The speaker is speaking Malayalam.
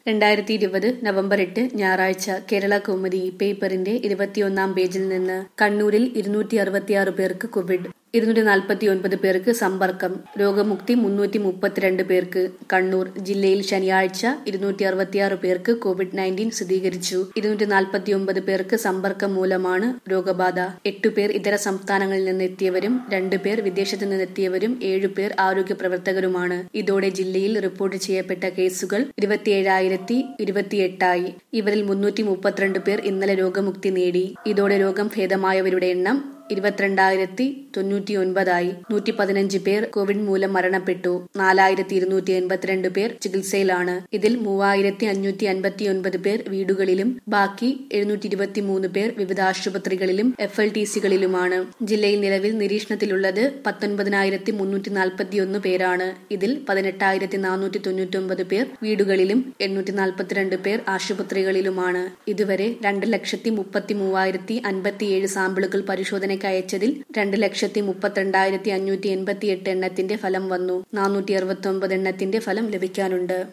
രണ്ടായിരത്തി ഇരുപത് നവംബർ എട്ട് ഞായറാഴ്ച കേരള കൗമുദി പേപ്പറിന്റെ ഇരുപത്തിയൊന്നാം പേജിൽ നിന്ന് കണ്ണൂരിൽ ഇരുന്നൂറ്റി അറുപത്തിയാറ് പേർക്ക് കോവിഡ് ഇരുന്നൂറ്റി നാൽപ്പത്തി ഒൻപത് പേർക്ക് സമ്പർക്കം രോഗമുക്തി മുന്നൂറ്റി മുപ്പത്തിരണ്ട് പേർക്ക് കണ്ണൂർ ജില്ലയിൽ ശനിയാഴ്ച ഇരുന്നൂറ്റി അറുപത്തിയാറ് പേർക്ക് കോവിഡ് നയൻറ്റീൻ സ്ഥിരീകരിച്ചു ഇരുന്നൂറ്റി നാൽപ്പത്തി ഒമ്പത് പേർക്ക് സമ്പർക്കം മൂലമാണ് രോഗബാധ എട്ടുപേർ ഇതര സംസ്ഥാനങ്ങളിൽ നിന്നെത്തിയവരും രണ്ടുപേർ വിദേശത്തു നിന്നെത്തിയവരും ഏഴുപേർ ആരോഗ്യ പ്രവർത്തകരുമാണ് ഇതോടെ ജില്ലയിൽ റിപ്പോർട്ട് ചെയ്യപ്പെട്ട കേസുകൾ ഇരുപത്തിയേഴായിരത്തി ഇരുപത്തിയെട്ടായി ഇവരിൽ മുന്നൂറ്റി മുപ്പത്തിരണ്ട് പേർ ഇന്നലെ രോഗമുക്തി നേടി ഇതോടെ രോഗം ഭേദമായവരുടെ എണ്ണം ഇരുപത്തിരണ്ടായിരത്തി തൊണ്ണൂറ്റി ഒൻപതായി നൂറ്റി പതിനഞ്ച് പേർ കോവിഡ് മൂലം മരണപ്പെട്ടു നാലായിരത്തി ഇരുന്നൂറ്റി എൺപത്തിരണ്ട് പേർ ചികിത്സയിലാണ് ഇതിൽ മൂവായിരത്തി അഞ്ഞൂറ്റി അൻപത്തി ഒൻപത് പേർ വീടുകളിലും ബാക്കി എഴുന്നൂറ്റി ഇരുപത്തി മൂന്ന് പേർ വിവിധ ആശുപത്രികളിലും എഫ് എൽ ടി സികളിലുമാണ് ജില്ലയിൽ നിലവിൽ നിരീക്ഷണത്തിലുള്ളത് പത്തൊൻപതിനായിരത്തി മുന്നൂറ്റി നാൽപ്പത്തി ഒന്ന് പേരാണ് ഇതിൽ പതിനെട്ടായിരത്തി നാനൂറ്റി തൊണ്ണൂറ്റി ഒമ്പത് പേർ വീടുകളിലും എണ്ണൂറ്റി നാൽപ്പത്തിരണ്ട് പേർ ആശുപത്രികളിലുമാണ് ഇതുവരെ രണ്ട് ലക്ഷത്തി മുപ്പത്തി മൂവായിരത്തി അൻപത്തിയേഴ് സാമ്പിളുകൾ പരിശോധനയ്ക്ക് അയച്ചതിൽ രണ്ട് ലക്ഷത്തി മുപ്പത്തിരണ്ടായിരത്തി അഞ്ഞൂറ്റി എൺപത്തി എട്ട് എണ്ണത്തിന്റെ ഫലം വന്നു നാനൂറ്റി അറുപത്തി ഒമ്പത് എണ്ണത്തിന്റെ ഫലം ലഭിക്കാനുണ്ട്